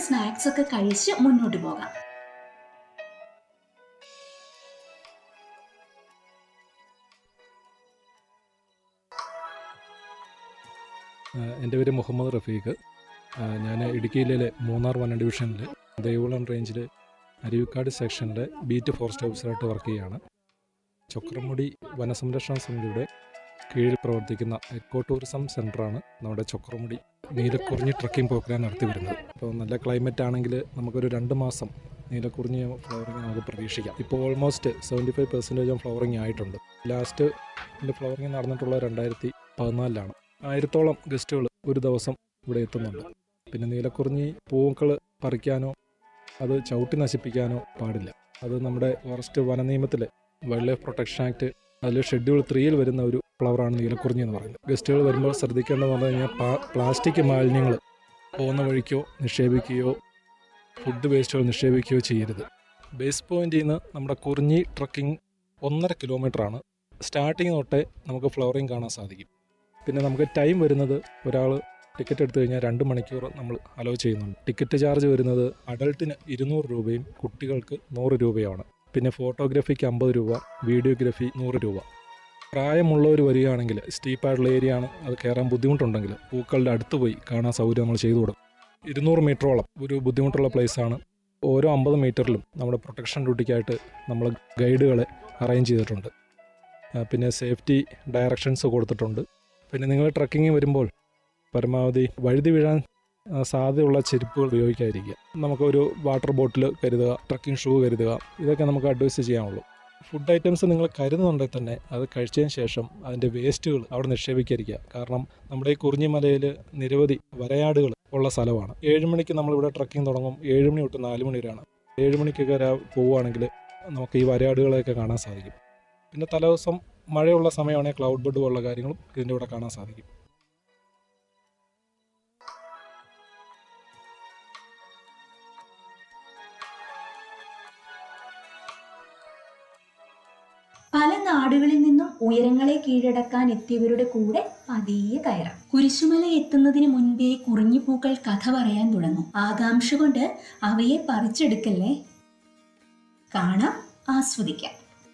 snacks ഒക്കെ കഴിച്ച് മുന്നോട്ട് പോകാം ആഹ് എൻ്റെ പേര് മുഹമ്മദ് റഫീഖ് ആഹ് ഞാൻ ഇടുക്കിയിലെ മൂന്നാർ വന ഡിവിഷനിൽ ദേവുളം റേഞ്ചിൽ അരുവിക്കാട് സെക്ഷനിലെ ബീറ്റ് ഫോറസ്റ്റ് ഓഫീസറായിട്ട് വർക്ക് ചെയ്യുകയാണ് ചൊക്രമുടി വനസംരക്ഷണ സമിതിയുടെ കീഴിൽ പ്രവർത്തിക്കുന്ന എക്കോ ടൂറിസം സെൻ്ററാണ് നമ്മുടെ ചൊക്രമുടി നീലക്കുറിഞ്ഞി ട്രക്കിംഗ് പ്രോഗ്രാം നടത്തി വരുന്നത് ഇപ്പോൾ നല്ല ക്ലൈമറ്റ് ആണെങ്കിൽ നമുക്കൊരു രണ്ട് മാസം നീലക്കുറിഞ്ഞി ഫ്ലവറിങ് നമുക്ക് പ്രതീക്ഷിക്കാം ഇപ്പോൾ almost seventy five percentage flowering ആയിട്ടുണ്ട് ലാസ്റ്റ് ഫ്ലവറിങ് നടന്നിട്ടുള്ള രണ്ടായിരത്തി പതിനാലിലാണ് ആയിരത്തോളം ഗസ്റ്റുകൾ ഒരു ദിവസം ഇവിടെ എത്തുന്നുണ്ട് പിന്നെ നീലക്കുറിഞ്ഞി പൂക്കൾ പറിക്കാനോ അത് ചവിട്ടി നശിപ്പിക്കാനോ പാടില്ല അത് നമ്മുടെ ഫോറസ്റ്റ് വന നിയമത്തിലെ വൈൽഡ് ലൈഫ് പ്രൊട്ടക്ഷൻ ആക്ട് അതിൽ ഷെഡ്യൂൾ ത്രീയിൽ വരുന്ന ഒരു ഫ്ലവറാണ് നീലക്കുറിഞ്ഞി എന്ന് പറയുന്നത് ഗസ്റ്റുകൾ വരുമ്പോൾ ശ്രദ്ധിക്കേണ്ടതെന്ന് പറഞ്ഞു കഴിഞ്ഞാൽ പാ- പ്ലാസ്റ്റിക് മാലിന്യങ്ങൾ പോകുന്ന വഴിക്കോ നിക്ഷേപിക്കുകയോ ഫുഡ് വേസ്റ്റുകൾ നിക്ഷേപിക്കുകയോ ചെയ്യരുത് ബേസ് പോയിന്റിൽ നിന്ന് നമ്മുടെ കുറിഞ്ഞി ട്രക്കിംഗ് ഒന്നര കിലോമീറ്ററാണ് സ്റ്റാർട്ടിങ് തൊട്ടേ നമുക്ക് ഫ്ലവറിങ് കാണാൻ സാധിക്കും പിന്നെ നമുക്ക് ടൈം വരുന്നത് ഒരാൾ ടിക്കറ്റ് എടുത്തു കഴിഞ്ഞാൽ രണ്ട് മണിക്കൂർ നമ്മൾ അലോ ചെയ്യുന്നുണ്ട് ടിക്കറ്റ് ചാർജ് വരുന്നത് അഡൾട്ടിന് ഇരുന്നൂറ് രൂപയും കുട്ടികൾക്ക് നൂറ് രൂപയാണ് പിന്നെ ഫോട്ടോഗ്രാഫിക്ക് അമ്പത് രൂപ വീഡിയോഗ്രാഫി നൂറ് രൂപ പ്രായമുള്ളവർ വരികയാണെങ്കിൽ സ്റ്റീപ്പായിട്ടുള്ള ഏരിയ ആണ് അത് കയറാൻ ബുദ്ധിമുട്ടുണ്ടെങ്കിൽ പൂക്കളുടെ അടുത്ത് പോയി കാണാൻ സൗകര്യം നമ്മൾ ചെയ്തു കൊടുക്കും ഇരുന്നൂറ് മീറ്ററോളം ഒരു ബുദ്ധിമുട്ടുള്ള പ്ലേസാണ് ഓരോ അമ്പത് മീറ്ററിലും നമ്മുടെ പ്രൊട്ടക്ഷൻ ഡ്യൂട്ടിക്കായിട്ട് നമ്മൾ ഗൈഡുകളെ അറേഞ്ച് ചെയ്തിട്ടുണ്ട് ആ, പിന്നെ സേഫ്റ്റി ഡയറക്ഷൻസ് കൊടുത്തിട്ടുണ്ട് പിന്നെ നിങ്ങൾ ട്രക്കിങ് വരുമ്പോൾ പരമാവധി വഴുതി വീഴാൻ ആ, സാധ്യതയുള്ള ചെരുപ്പുകൾ ഉപയോഗിക്കാതിരിക്കുക നമുക്കൊരു വാട്ടർ ബോട്ടിൽ കരുതുക ട്രക്കിംഗ് ഷൂ കരുതുക ഇതൊക്കെ നമുക്ക് അഡ്വൈസ് ചെയ്യാനുള്ളൂ ഫുഡ് ഐറ്റംസ് നിങ്ങൾ കരുതുന്നുണ്ടെങ്കിൽ തന്നെ അത് കഴിച്ചതിന് ശേഷം അതിൻ്റെ വേസ്റ്റുകൾ അവിടെ നിക്ഷേപിക്കാതിരിക്കുക കാരണം നമ്മുടെ ഈ കുറിഞ്ഞിമലയിൽ നിരവധി വരയാടുകൾ ഉള്ള സ്ഥലമാണ് ഏഴ് മണിക്ക് നമ്മളിവിടെ ട്രക്കിംഗ് തുടങ്ങും ഏഴ് മണി തൊട്ട് നാല് മണി വരെയാണ് ഏഴ് മണിക്കൊക്കെ രാ- പോവുകയാണെങ്കിൽ നമുക്ക് ഈ വരയാടുകളെയൊക്കെ കാണാൻ സാധിക്കും പിന്നെ തലേദിവസം മഴയുള്ള സമയമാണെങ്കിൽ ക്ലൗഡ് ബെഡ് പോലുള്ള കാര്യങ്ങളും ഇതിൻ്റെ കൂടെ കാണാൻ സാധിക്കും പല നാടുകളിൽ നിന്നും ഉയരങ്ങളെ കീഴടക്കാൻ എത്തിയവരുടെ കൂടെ പതിയെ കയറാം കുരിശുമല എത്തുന്നതിന് മുൻപേ കുറിഞ്ഞിപ്പൂക്കൾ കഥ പറയാൻ തുടങ്ങും ആകാംക്ഷ കൊണ്ട് അവയെ പറിച്ചെടുക്കല്ലേ കാണാം ആസ്വദിക്കാം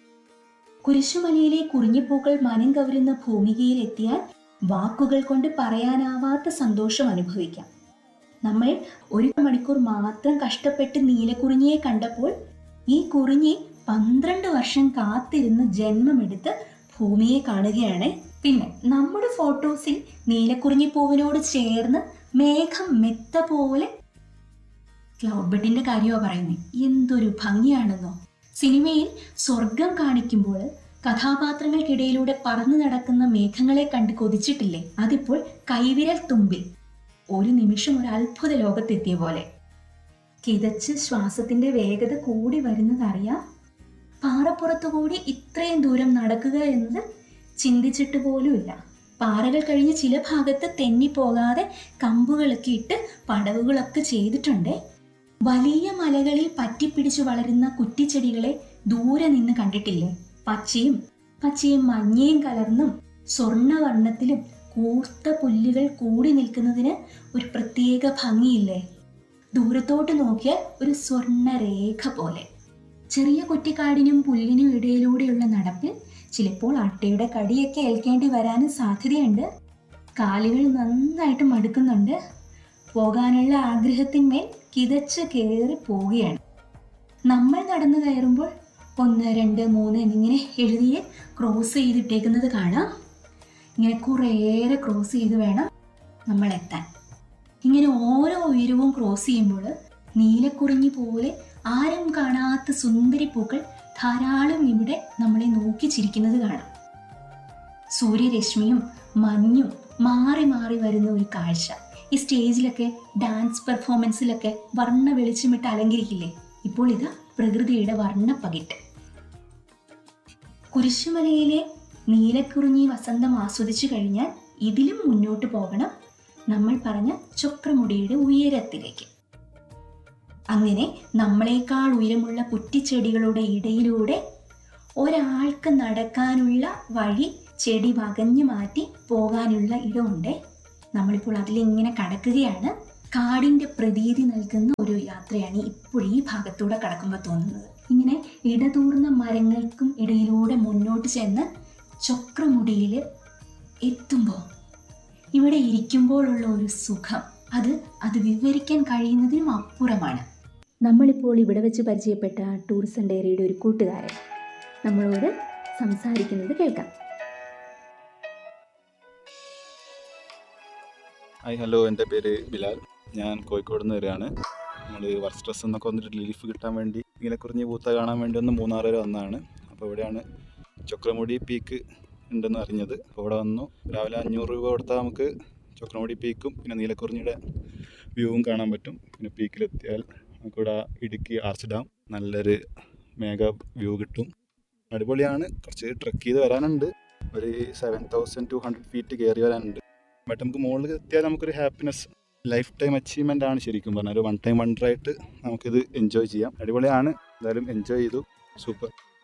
കുരിശുമലയിലെ കുറിഞ്ഞിപ്പൂക്കൾ മനം കവരുന്ന ഭൂമികയിൽ എത്തിയാൽ വാക്കുകൾ കൊണ്ട് പറയാനാവാത്ത സന്തോഷം അനുഭവിക്കാം നമ്മൾ ഒരു മണിക്കൂർ മാത്രം കഷ്ടപ്പെട്ട് നീലക്കുറിഞ്ഞിയെ കണ്ടപ്പോൾ ഈ കുറിഞ്ഞി പന്ത്രണ്ട് വർഷം കാത്തിരുന്ന് ജന്മമെടുത്ത് ഭൂമിയെ കാണുകയാണ് പിന്നെ നമ്മുടെ ഫോട്ടോസിൽ നീലക്കുറിഞ്ഞി പൂവിനോട് ചേർന്ന് മേഘം മെത്ത പോലെ ക്ലൗഡ് ബെഡിന്റെ കാര്യമാണ് പറയുന്നത് എന്തൊരു ഭംഗിയാണെന്നോ സിനിമയിൽ സ്വർഗം കാണിക്കുമ്പോൾ കഥാപാത്രങ്ങൾക്കിടയിലൂടെ പറന്നു നടക്കുന്ന മേഘങ്ങളെ കണ്ട് കൊതിച്ചിട്ടില്ലേ അതിപ്പോൾ കൈവിരൽ തുമ്പിൽ ഒരു നിമിഷം ഒരു അത്ഭുത ലോകത്തെത്തിയ പോലെ കിതച്ച് ശ്വാസത്തിന്റെ വേഗത കൂടി വരുന്നതറിയാം പാറപ്പുറത്തു കൂടി ഇത്രയും ദൂരം നടക്കുക എന്നത് ചിന്തിച്ചിട്ട് പോലുമില്ല പാറകൾ കഴിഞ്ഞ് ചില ഭാഗത്ത് തെന്നിപ്പോകാതെ കമ്പുകളൊക്കെ ഇട്ട് പടവുകളൊക്കെ ചെയ്തിട്ടുണ്ട് വലിയ മലകളിൽ പറ്റിപ്പിടിച്ചു വളരുന്ന കുറ്റിച്ചെടികളെ ദൂരെ നിന്ന് കണ്ടിട്ടില്ലേ പച്ചയും പച്ചയും മഞ്ഞയും കലർന്നും സ്വർണ്ണവർണ്ണത്തിലും കൂർത്ത പുല്ലുകൾ കൂടി നിൽക്കുന്നതിന് ഒരു പ്രത്യേക ഭംഗിയില്ലേ ദൂരത്തോട്ട് നോക്കിയാൽ ഒരു സ്വർണ്ണ രേഖ പോലെ ചെറിയ കുറ്റിക്കാടിനും പുല്ലിനും ഇടയിലൂടെയുള്ള നടപ്പിൽ ചിലപ്പോൾ അട്ടയുടെ കടിയൊക്കെ ഏൽക്കേണ്ടി വരാനും സാധ്യതയുണ്ട് കാലുകൾ നന്നായിട്ട് മടുക്കുന്നുണ്ട് പോകാനുള്ള ആഗ്രഹത്തിന്മേൽ കിതച്ച് കയറി പോവുകയാണ് നമ്മൾ നടന്നു കയറുമ്പോൾ ഒന്ന് രണ്ട് മൂന്ന് എന്നിങ്ങനെ എഴുതിയ ക്രോസ് ചെയ്തിട്ടേക്കുന്നത് കാണാം ഇങ്ങനെ കുറേയേറെ ക്രോസ് ചെയ്ത് വേണം നമ്മൾ എത്താൻ ഇങ്ങനെ ഓരോ ഉയരവും ക്രോസ് ചെയ്യുമ്പോൾ നീലക്കുറിഞ്ഞി പോലെ ആരും കാണാത്ത സുന്ദരി പൂക്കൾ ധാരാളം ഇവിടെ നമ്മളെ നോക്കി ചിരിക്കുന്നത് കാണാം സൂര്യരശ്മിയും മഞ്ഞും മാറി മാറി വരുന്ന ഒരു കാഴ്ച ഈ സ്റ്റേജിലൊക്കെ ഡാൻസ് പെർഫോമൻസിലൊക്കെ വർണ്ണ വെളിച്ചമിട്ട് അലങ്കരിക്കില്ലേ ഇപ്പോൾ ഇതാ പ്രകൃതിയുടെ വർണ്ണപ്പകിട്ട് കുരിശുമലയിലെ നീലക്കുറിഞ്ഞി വസന്തം ആസ്വദിച്ചു കഴിഞ്ഞാൽ ഇതിലും മുന്നോട്ട് പോകണം നമ്മൾ പറഞ്ഞ ചക്രമുടിയുടെ ഉയരത്തിലേക്ക് അങ്ങനെ നമ്മളെക്കാൾ ഉയരമുള്ള കുറ്റിച്ചെടികളുടെ ഇടയിലൂടെ ഒരാൾക്ക് നടക്കാനുള്ള വഴി ചെടി വകഞ്ഞു മാറ്റി പോകാനുള്ള ഇടമുണ്ട് നമ്മളിപ്പോൾ അതിലിങ്ങനെ കടക്കുകയാണ് കാടിൻ്റെ പ്രതീതി നൽകുന്ന ഒരു യാത്രയാണ് ഇപ്പോൾ ഈ ഭാഗത്തൂടെ കടക്കുമ്പോൾ തോന്നുന്നത് ഇങ്ങനെ ഇടതൂർന്ന മരങ്ങൾക്കും ഇടയിലൂടെ മുന്നോട്ട് ചെന്ന് ചക്രമുടിയിൽ എത്തുമ്പോൾ ഇവിടെ ഇരിക്കുമ്പോഴുള്ള ഒരു സുഖം അത് അത് വിവരിക്കാൻ കഴിയുന്നതിനും അപ്പുറമാണ് നമ്മളിപ്പോൾ ഇവിടെ വെച്ച് പരിചയപ്പെട്ട ടൂറിസം ഡയറിയുടെ ഒരു കൂട്ടുകാരൻ നമ്മളോട് സംസാരിക്കുന്നത് കേൾക്കാം ഹായ് ഹലോ എൻ്റെ പേര് ബിലാൽ ഞാൻ കോഴിക്കോട് നിന്ന് വരികയാണ് നമ്മൾ വർക്ക് സ്ട്രെസ് എന്നൊക്കെ വന്നിട്ട് റിലീഫ് കിട്ടാൻ വേണ്ടി ഇങ്ങനെ കുറിഞ്ഞ് പൂത്ത കാണാൻ വേണ്ടി ഒന്ന് മൂന്നാർ വരെ വന്നതാണ് അപ്പോൾ ഇവിടെയാണ് ചക്രമുടി പീക്ക് ഉണ്ടെന്ന് അറിഞ്ഞത് അപ്പോൾ ഇവിടെ വന്നു രാവിലെ അഞ്ഞൂറ് രൂപ കൊടുത്താൽ നമുക്ക് ചക്രമുടി പീക്കും പിന്നെ നീലക്കുറിഞ്ഞിയുടെ വ്യൂവും കാണാൻ പറ്റും പിന്നെ പീക്കിലെത്തിയാൽ നമുക്കിവിടെ ഇടുക്കി ആർച്ച് ഡാം നല്ലൊരു മേഘ വ്യൂ കിട്ടും അടിപൊളിയാണ് കുറച്ച് ട്രക്ക് ചെയ്ത് വരാനുണ്ട് ഒരു seven thousand two hundred feet കയറി വരാനുണ്ട് ബട്ട് നമുക്ക് മുകളിൽ എത്തിയാൽ നമുക്കൊരു ഹാപ്പിനെസ് ലൈഫ് ടൈം അച്ചീവ്മെൻ്റ് ആണ് ശരിക്കും പറഞ്ഞാൽ ഒരു വൺ ടൈം വണ്ടറായിട്ട് നമുക്കിത് എൻജോയ് ചെയ്യാം അടിപൊളിയാണ് എന്തായാലും എൻജോയ് ചെയ്തു സൂപ്പർ